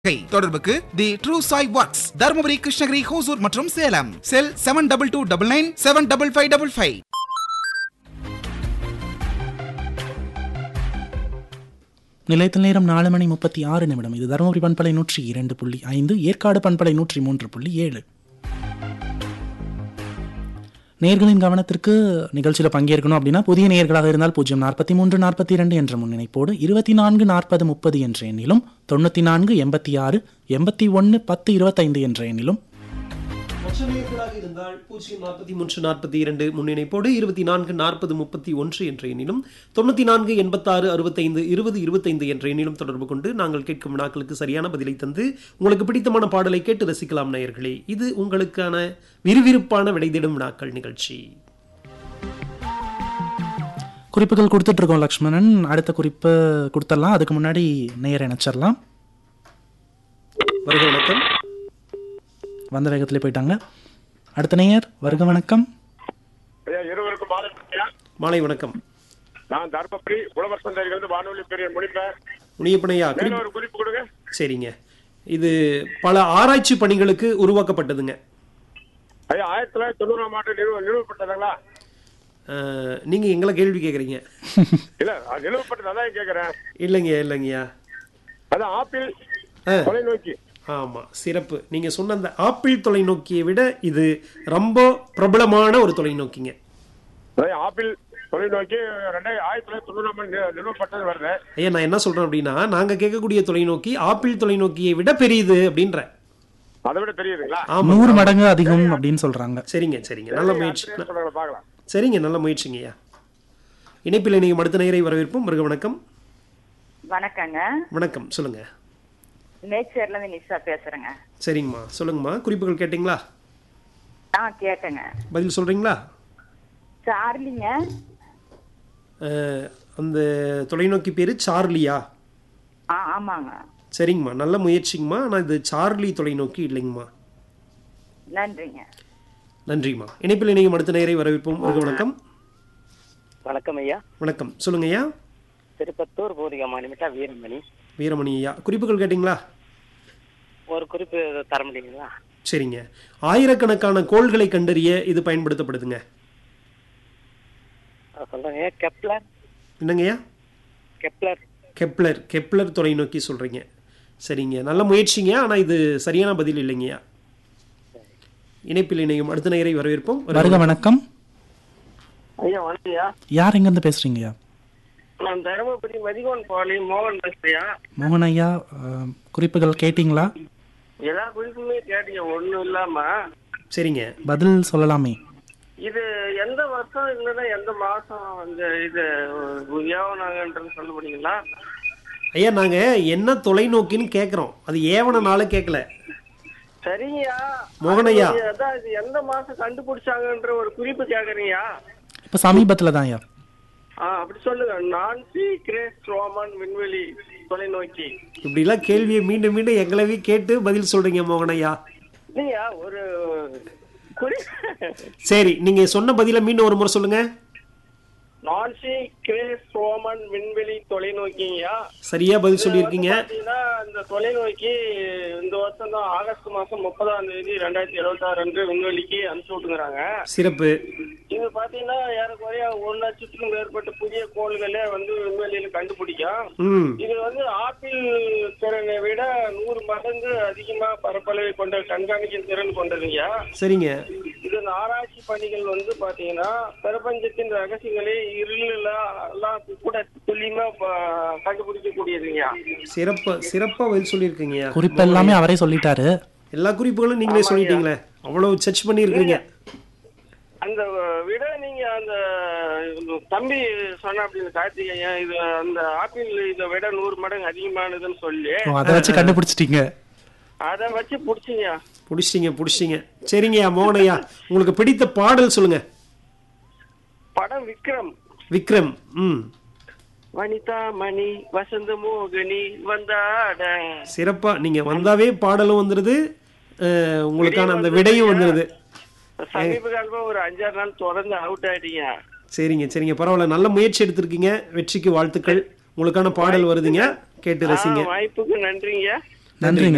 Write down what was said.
கை தொடர்புக்கு the true Sai works Dharmapuri Krishnagiri Hosur மற்றும் Salem cell seven double two double nine seven double five double five நிலையத்தில் நேரம் நாலு மணி முப்பத்தி ஆறு நிமிடம் இது தருமபுரி பண்பலை நூற்றி இரண்டு புள்ளி ஐந்து ஏற்காடு பண்பலை நூற்றி மூன்று புள்ளி ஏழு நேர்களின் கவனத்திற்கு நிகழ்ச்சியில் பங்கேற்கணும் அப்படின்னா புதிய நேர்களாக இருந்தால் பூஜ்ஜியம் நாற்பத்தி மூன்று நாற்பத்தி இரண்டு என்ற முன்னிணைப்போடு இருபத்தி நான்கு நாற்பது முப்பது என்ற எண்ணிலும் தொண்ணூற்றி நான்கு எண்பத்தி ஆறு எண்பத்தி ஒன்று பத்து இருபத்தைந்து என்ற எண்ணிலும் மற்றவர்களாக இருந்தால் பூஜ்ஜியம் நாற்பத்தி மூன்று நாற்பத்தி இரண்டு முன்னிணைப்போடு இருபத்தி நான்கு நாற்பது முப்பத்தி ஒன்று என்ற எண்ணிலும் தொண்ணூற்றி நான்கு எண்பத்தாறு அறுபத்தைந்து இருபது இருபத்தைந்து என்ற எண்ணிலும் தொடர்பு கொண்டு நாங்கள் கேட்கும் வினாக்களுக்கு சரியான பதிலை தந்து உங்களுக்கு பிடித்தமான பாடலை கேட்டு ரசிக்கலாம் நேயர்களே இது உங்களுக்கான விறுவிறுப்பான விடை தேடும் வினாக்கள் நிகழ்ச்சி குறிப்புகள் கொடுத்துட்டு இருக்கோம் லக்ஷ்மணன் அடுத்த குறிப்பு கொடுத்துடலாம் அதுக்கு முன்னாடி நேர இணைச்சிடலாம் வருக வணக்கம் வந்த வேகத்திலே போயிட்டாங்க அடுத்த நேயர் வருக வணக்கம் ஐயா இருவருக்கும் மாலை ஐயா. மாலை வணக்கம் நான் தர்மபுரி உழவர் சந்தையிலிருந்து வானொலி பெரிய முடிப்பேன் முனியப்பனையா மேல குறிப்பு ஒரு குறிப்பு கொடுங்க சரிங்க இது பல ஆராய்ச்சி பணிகளுக்கு உருவாக்கப்பட்டதுங்க ஐயா ஆயிரத்தி தொள்ளாயிரத்தி தொண்ணூறாம் ஆண்டு நிறுவ நிறுவப்பட்டதுங்களா அஹ், நீங்க எங்களை கேள்வி கேட்குறீங்க இல்ல அது நிறுவப்பட்டது அதான் கேக்குறேன் இல்லைங்க இல்லைங்கய்யா அதான் ஆப்பிள் ஆ. தொலைநோக்கி ஆமா சிறப்பு நீங்க சொன்ன அந்த ஆப்பிள் தொலைநோக்கியை விட இது ரொம்ப பிரபலமான ஒரு தொலைநோக்கிங்க அதான் ஆப்பிள் தொலைநோக்கி ரெண்டாயிரத்தி ஆயிரத்தி தொள்ளாயிரத்தி தொண்ணூறாம் ஆண்டு நிறு- நிறுவப்பட்டது வருது ஐயா நான் என்ன சொல்றேன் அப்படின்னா நாங்க கேட்கக்கூடிய தொலைநோக்கி ஆப்பிள் தொலைநோக்கியை விட பெரியது அப்படின்ற அதை விட தெரியுதுங்களா ஆமா நூறு மடங்கு அதிகம் அப்படின்னு சொல்றாங்க சரிங்க சரிங்க நல்ல முயற்சி அடுத்த சொல்லுங்க பார்க்கலாம் சரிங்க நல்ல முயற்சிங்கய்யா இணைப்பில் இணையும் அடுத்த நேரை வரவேற்போம் மிருக வணக்கம் வணக்கங்க வணக்கம் சொல்லுங்க நேச்சர்ல இருந்து நிஷா பேசுறேங்க சரிங்கம்மா சொல்லுங்கம்மா குறிப்புகள் கேட்டிங்களா ஆ கேட்டேங்க பதில் சொல்றீங்களா சார்லிங்க அஹ், அந்த தொலைநோக்கி பேரு சார்லியா ஆ ஆமாங்க சரிங்கம்மா நல்ல முயற்சிங்கம்மா ஆனால் இது சார்லி தொலைநோக்கி இல்லைங்கம்மா நன்றிங்க நன்றிம்மா இணைப்பில் இணையும் அடுத்த நேரை வரவேற்போம் வருக வணக்கம் வணக்கம் ஐயா வணக்கம் சொல்லுங்க ஐயா திருப்பத்தூர் பூதிகா மாநிலட்டா வீரமணி வீரமணி ஐயா குறிப்புகள் கேட்டிங்களா ஒரு குறிப்பு தர முடியுங்களா சரிங்க ஆயிரக்கணக்கான கோள்களை கண்டறிய இது பயன்படுத்தப்படுதுங்க அஹ் சொல்றேங்க கெப்லர் என்னங்கய்யா கெப்லர் கெப்லர் கெப்லர் தொலைநோக்கி சொல்றீங்க சரிங்க நல்ல முயற்சிங்க ஆனால் இது சரியான பதில் இல்லைங்கய்யா இணைப்பில் இணையும் அடுத்த நேரை வரவேற்போம் வருக வணக்கம் ஐயா வணக்கம்யா யார் எங்கேருந்து பேசுறீங்கய்யா நான் தருமபுரி மதிகோன் பாலி மோகன் பேசுறியா மோகன் ஐயா அஹ், குறிப்புகள் கேட்டிங்களா எல்லா குறிப்புமே கேட்டீங்க ஒண்ணும் இல்லாம சரிங்க பதில் சொல்லலாமே இது எந்த வருஷம் இல்லைன்னா எந்த மாசம் இந்த இது ஏவனாங்கன்றது சொல்ல முடியுங்களா ஐயா நாங்க என்ன தொலைநோக்கின்னு கேட்குறோம் அது ஏவனனால கேட்கல சரிங்கய்யா மோகனையா. அது அதான் இது எந்த மாசம் கண்டுபிடிச்சாங்கன்ற ஒரு குறிப்பு கேக்குறீங்கயா இப்போ சமீபத்தில் தான் ஐயா ஆ அப்படி சொல்லுங்க நான்சி கிரேஸ் ரோமன் விண்வெளி தொலைநோக்கி இப்படிலாம் கேள்வியை மீண்டும் மீண்டும் எங்களவே கேட்டு பதில் சொல்றீங்க மோகனையா இல்லையா ஒரு குறி சரி நீங்க சொன்ன பதில மீண்டும் ஒரு முறை சொல்லுங்க நான்சி கிரேஸ் ரோமன் விண்வெளி தொலைநோக்கிங்கய்யா சரியா பதில் சொல்லியிருக்கீங்க பாத்தீங்கன்னா இந்த தொலைநோக்கி இந்த வருஷம் தான் ஆகஸ்ட் மாசம் முப்பதாம் தேதி ரெண்டாயிரத்தி இருபத்தி ஆறு அன்று விண்வெளிக்கு அனுப்பிச்சு விட்டுங்கிறாங்க சிறப்பு இது பாத்தீங்கன்னா ஏறக்குறைய ஒரு லட்சத்துக்கும் மேற்பட்ட புதிய கோள்களே வந்து விண்வெளியில கண்டுபிடிக்கும் ம் இது வந்து ஆப்பிள் திறனை விட நூறு மடங்கு அதிகமா பரப்பளவை கொண்ட கண்காணிக்கும் திறன் கொண்டதுங்க சரிங்க இது இந்த ஆராய்ச்சி பணிகள் வந்து பாத்தீங்கன்னா பிரபஞ்சத்தின் ரகசியங்களை இருளில் எல்லாம் கூட துல்லியமா ப- கண்டுபிடிக்கக்கூடியதுங்க சிறப்பா சிறப்பா பதில் சொல்லியிருக்கீங்க குறிப்பு எல்லாமே அவரே சொல்லிட்டாரு எல்லா குறிப்புகளும் நீங்களே சொல்லிட்டீங்களே அவ்வளவு சர்ச் பண்ணியிருக்கீங்க அந்த விட நீங்க அந்த தம்பி சொன்ன அப்படின்னு கார்த்திகேயன் இது அந்த ஆப்பிள் இதை விட நூறு மடங்கு அதிகமானதுன்னு சொல்லி ஓ அதை வச்சு கண்டுபிடிச்சிட்டீங்க அதை வச்சு புடிச்சிங்க புடிச்சிட்டீங்க புடிச்சிட்டீங்க சரிங்கய்யா மோகனையா உங்களுக்கு பிடித்த பாடல் சொல்லுங்க படம் விக்ரம் விக்ரம் ம் வனிதா மணி வசந்த மோகினி வந்தாட சிறப்பா நீங்க வந்தாவே பாடலும் வந்துருது அஹ், உங்களுக்கான அந்த விடையும் வந்துருது சமீப காலமா ஒரு அஞ்சாறு நாள் தொடர்ந்து அவுட் ஆயிட்டீங்க சரிங்க சரிங்க பரவாயில்ல நல்ல முயற்சி எடுத்திருக்கீங்க வெற்றிக்கு வாழ்த்துக்கள் உங்களுக்கான பாடல் வருதுங்க கேட்டு ரசிங்க ஆ, வாய்ப்புக்கு நன்றிங்க நன்றிங்க